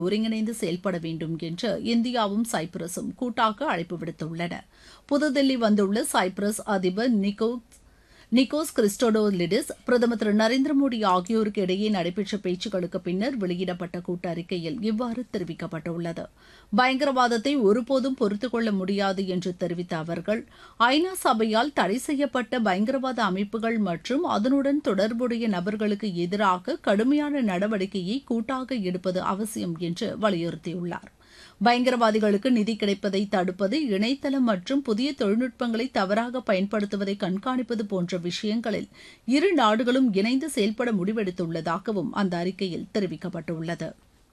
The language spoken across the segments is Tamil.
ஒருங்கிணைந்து செயல்பட வேண்டும் என்று இந்தியாவும் சைப்ரஸும் கூட்டாக அழைப்பு விடுத்துள்ளன புதுதில்லி வந்துள்ள சைப்ரஸ் அதிபர் நிக்கோஸ் நிக்கோஸ் கிறிஸ்டோடோலிடிஸ் பிரதமர் திரு நரேந்திர மோடி ஆகியோருக்கு இடையே நடைபெற்ற பேச்சுக்களுக்கு பின்னர் வெளியிடப்பட்ட கூட்டறிக்கையில் இவ்வாறு தெரிவிக்கப்பட்டுள்ளது பயங்கரவாதத்தை ஒருபோதும் பொறுத்துக்கொள்ள முடியாது என்று தெரிவித்த அவர்கள் ஐநா சபையால் தடை செய்யப்பட்ட பயங்கரவாத அமைப்புகள் மற்றும் அதனுடன் தொடர்புடைய நபர்களுக்கு எதிராக கடுமையான நடவடிக்கையை கூட்டாக எடுப்பது அவசியம் என்று வலியுறுத்தியுள்ளார் பயங்கரவாதிகளுக்கு நிதி கிடைப்பதை தடுப்பது இணையதளம் மற்றும் புதிய தொழில்நுட்பங்களை தவறாக பயன்படுத்துவதை கண்காணிப்பது போன்ற விஷயங்களில் இரு நாடுகளும் இணைந்து செயல்பட முடிவெடுத்துள்ளதாகவும் அந்த அறிக்கையில் தெரிவிக்கப்பட்டுள்ளது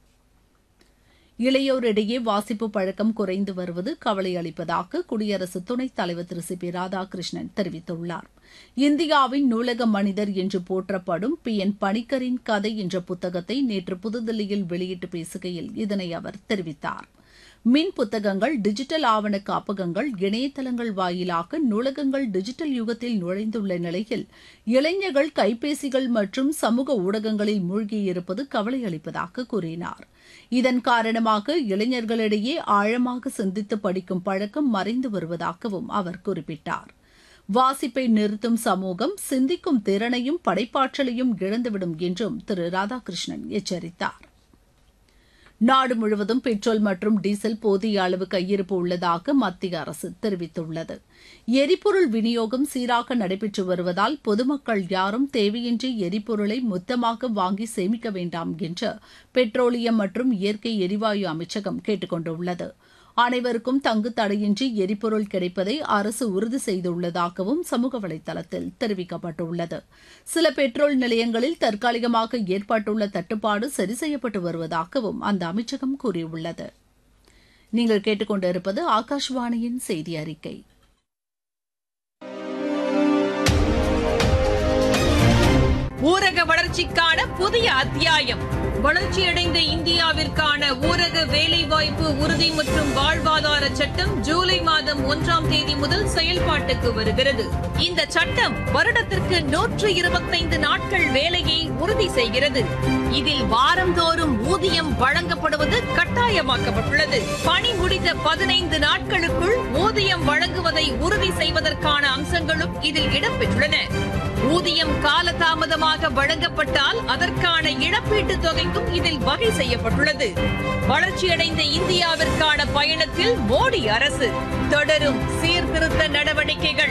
இளையோரிடையே வாசிப்பு பழக்கம் குறைந்து வருவது கவலை அளிப்பதாக குடியரசு துணைத் தலைவர் திரு சி பி ராதாகிருஷ்ணன் தெரிவித்துள்ளார் இந்தியாவின் நூலக மனிதர் என்று போற்றப்படும் பி என் பணிக்கரின் கதை என்ற புத்தகத்தை நேற்று புதுதில்லியில் வெளியிட்டு பேசுகையில் இதனை அவர் தெரிவித்தார் மின் புத்தகங்கள் டிஜிட்டல் ஆவண காப்பகங்கள் இணையதளங்கள் வாயிலாக நூலகங்கள் டிஜிட்டல் யுகத்தில் நுழைந்துள்ள நிலையில் இளைஞர்கள் கைபேசிகள் மற்றும் சமூக ஊடகங்களில் மூழ்கியிருப்பது கவலை அளிப்பதாக கூறினார் இதன் காரணமாக இளைஞர்களிடையே ஆழமாக சிந்தித்து படிக்கும் பழக்கம் மறைந்து வருவதாகவும் அவர் குறிப்பிட்டார் வாசிப்பை நிறுத்தும் சமூகம் சிந்திக்கும் திறனையும் படைப்பாற்றலையும் இழந்துவிடும் என்றும் திரு ராதாகிருஷ்ணன் எச்சரித்தார் நாடு முழுவதும் பெட்ரோல் மற்றும் டீசல் போதிய அளவு கையிருப்பு உள்ளதாக மத்திய அரசு தெரிவித்துள்ளது எரிபொருள் விநியோகம் சீராக நடைபெற்று வருவதால் பொதுமக்கள் யாரும் தேவையின்றி எரிபொருளை மொத்தமாக வாங்கி சேமிக்க வேண்டாம் என்று பெட்ரோலியம் மற்றும் இயற்கை எரிவாயு அமைச்சகம் கேட்டுக் கொண்டுள்ளது அனைவருக்கும் தங்கு தடையின்றி எரிபொருள் கிடைப்பதை அரசு உறுதி செய்துள்ளதாகவும் சமூக வலைதளத்தில் தெரிவிக்கப்பட்டுள்ளது சில பெட்ரோல் நிலையங்களில் தற்காலிகமாக ஏற்பட்டுள்ள தட்டுப்பாடு சரி செய்யப்பட்டு வருவதாகவும் அந்த அமைச்சகம் கூறியுள்ளது நீங்கள் கேட்டுக்கொண்டிருப்பது ஆகாஷ்வாணியின் செய்தி அறிக்கை ஊரக வளர்ச்சிக்கான புதிய அத்தியாயம் வளர்ச்சியடைந்த இந்தியாவிற்கான ஊரக வேலைவாய்ப்பு உறுதி மற்றும் வாழ்வாதார சட்டம் ஜூலை மாதம் ஒன்றாம் தேதி முதல் செயல்பாட்டுக்கு வருகிறது இந்த சட்டம் வருடத்திற்கு நூற்று இருபத்தைந்து நாட்கள் வேலையை உறுதி செய்கிறது இதில் வாரந்தோறும் ஊதியம் வழங்கப்படுவது கட்டாயமாக்கப்பட்டுள்ளது பணி முடிந்த பதினைந்து நாட்களுக்குள் ஊதியம் வழங்குவதை உறுதி செய்வதற்கான அம்சங்களும் இதில் இடம்பெற்றுள்ளன ஊதியம் காலதாமதமாக வழங்கப்பட்டால் அதற்கான இழப்பீட்டுத் தொகைக்கும் இதில் வகை செய்யப்பட்டுள்ளது வளர்ச்சியடைந்த இந்தியாவிற்கான பயணத்தில் மோடி அரசு தொடரும் சீர்திருத்த நடவடிக்கைகள்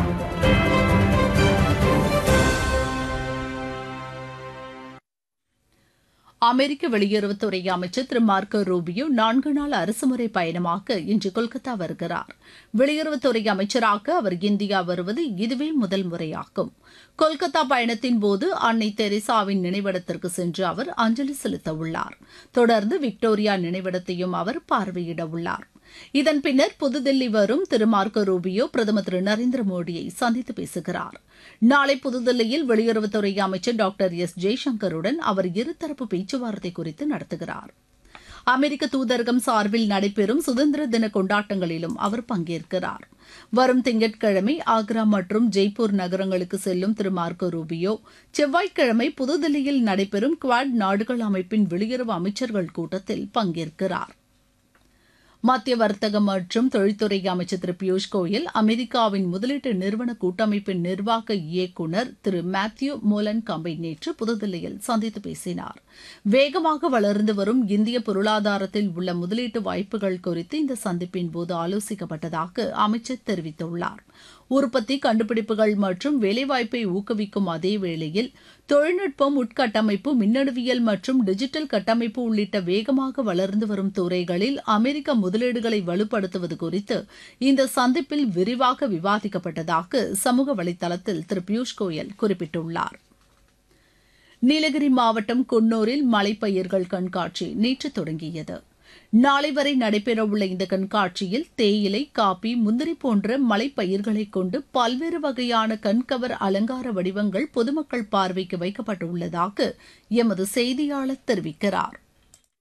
அமெரிக்க வெளியுறவுத்துறை அமைச்சர் திரு மார்க்கோ ரூபியோ நான்கு நாள் அரசுமுறை பயணமாக இன்று கொல்கத்தா வருகிறார் வெளியுறவுத்துறை அமைச்சராக அவர் இந்தியா வருவது இதுவே முதல் முறையாகும் கொல்கத்தா பயணத்தின் போது அன்னை தெரேசாவின் நினைவிடத்திற்கு சென்று அவர் அஞ்சலி செலுத்த உள்ளார் தொடர்ந்து விக்டோரியா நினைவிடத்தையும் அவர் பார்வையிட உள்ளார் இதன் பின்னர் புதுதில்லி வரும் திரு மார்க்கோ ரூபியோ பிரதமர் திரு நரேந்திர மோடியை சந்தித்து பேசுகிறார் நாளை புதுதில்லியில் வெளியுறவுத்துறை அமைச்சர் டாக்டர் எஸ் ஜெய்சங்கருடன் அவர் இருதரப்பு பேச்சுவார்த்தை குறித்து நடத்துகிறார் அமெரிக்க தூதரகம் சார்பில் நடைபெறும் சுதந்திர தின கொண்டாட்டங்களிலும் அவர் பங்கேற்கிறார் வரும் திங்கட்கிழமை ஆக்ரா மற்றும் ஜெய்ப்பூர் நகரங்களுக்கு செல்லும் திரு மார்க்கோ ரூபியோ செவ்வாய்க்கிழமை புதுதில்லியில் நடைபெறும் குவாட் நாடுகள் அமைப்பின் வெளியுறவு அமைச்சர்கள் கூட்டத்தில் பங்கேற்கிறார் மத்திய வர்த்தக மற்றும் தொழில்துறை அமைச்சர் திரு பியூஷ் கோயல் அமெரிக்காவின் முதலீட்டு நிறுவன கூட்டமைப்பின் நிர்வாக இயக்குநர் திரு மேத்யூ மோலன் கம்பை நேற்று புதுதில்லியில் சந்தித்து பேசினார் வேகமாக வளர்ந்து வரும் இந்திய பொருளாதாரத்தில் உள்ள முதலீட்டு வாய்ப்புகள் குறித்து இந்த சந்திப்பின் போது ஆலோசிக்கப்பட்டதாக அமைச்சர் தெரிவித்துள்ளார் உற்பத்தி கண்டுபிடிப்புகள் மற்றும் வேலைவாய்ப்பை ஊக்குவிக்கும் அதே வேளையில் தொழில்நுட்பம் உட்கட்டமைப்பு மின்னணுவியல் மற்றும் டிஜிட்டல் கட்டமைப்பு உள்ளிட்ட வேகமாக வளர்ந்து வரும் துறைகளில் அமெரிக்க முதலீடுகளை வலுப்படுத்துவது குறித்து இந்த சந்திப்பில் விரிவாக விவாதிக்கப்பட்டதாக சமூக வலைதளத்தில் திரு பியூஷ் கோயல் குறிப்பிட்டுள்ளார் நீலகிரி மாவட்டம் குன்னூரில் மலைப்பயிர்கள் கண்காட்சி நேற்று தொடங்கியது நாளை வரை நடைபெறவுள்ள இந்த கண்காட்சியில் தேயிலை காபி முந்திரி போன்ற மலைப்பயிர்களை கொண்டு பல்வேறு வகையான கண்கவர் அலங்கார வடிவங்கள் பொதுமக்கள் பார்வைக்கு வைக்கப்பட்டுள்ளதாக எமது செய்தியாளர் தெரிவிக்கிறார்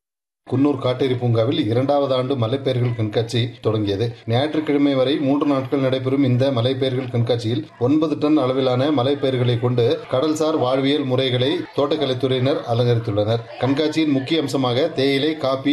குன்னூர் காட்டேரி பூங்காவில் இரண்டாவது ஆண்டு மலைப்பயிர்கள் கண்காட்சி தொடங்கியது ஞாயிற்றுக்கிழமை வரை மூன்று நாட்கள் நடைபெறும் இந்த மலைப்பயிர்கள் கண்காட்சியில் ஒன்பது டன் அளவிலான மலைப்பயிர்களை கொண்டு கடல்சார் வாழ்வியல் முறைகளை தோட்டக்கலைத்துறையினர் அலங்கரித்துள்ளனர் கண்காட்சியின் முக்கிய அம்சமாக தேயிலை காபி